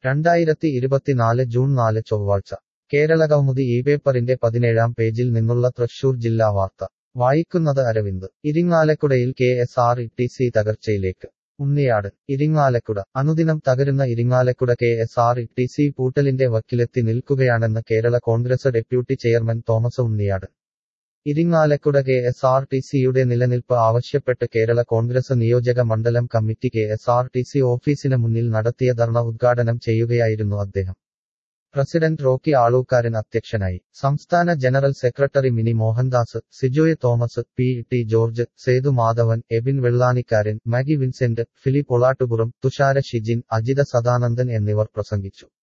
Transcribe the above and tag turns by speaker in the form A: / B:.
A: രണ്ടായിരത്തി ഇരുപത്തിനാല് ജൂൺ നാല് ചൊവ്വാഴ്ച കേരളകൗമുദി ഈ പേപ്പറിന്റെ പതിനേഴാം പേജിൽ നിന്നുള്ള തൃശൂർ ജില്ലാ വാർത്ത വായിക്കുന്നത് അരവിന്ദ് ഇരിങ്ങാലക്കുടയിൽ K S R E T C തകർച്ചയിലേക്ക് ഉണ്ണിയാട് ഇരിങ്ങാലക്കുട അനുദിനം തകരുന്ന Irinjalakuda K S R E T C പൂട്ടലിന്റെ വക്കിലെത്തി നിൽക്കുകയാണെന്ന് Kerala Congress deputy chairman Thomas Unniyadu Irinjalakuda K S R T സിയുടെ നിലനിൽപ്പ് ആവശ്യപ്പെട്ട് കേരള കോൺഗ്രസ് നിയോജക മണ്ഡലം committee K S R T C ഓഫീസിന് മുന്നിൽ നടത്തിയ ധർണ ഉദ്ഘാടനം ചെയ്യുകയായിരുന്നു അദ്ദേഹം പ്രസിഡന്റ് റോക്കി ആളൂക്കാരൻ അധ്യക്ഷനായി സംസ്ഥാന general secretary Mini Mohandas Sijoy Thomas P T George Sethu Madhavan Ebin Vellanikkaran Maggie Vincent Philip Olattupuram Thushara Shijin Ajitha Sadanandan എന്നിവർ പ്രസംഗിച്ചു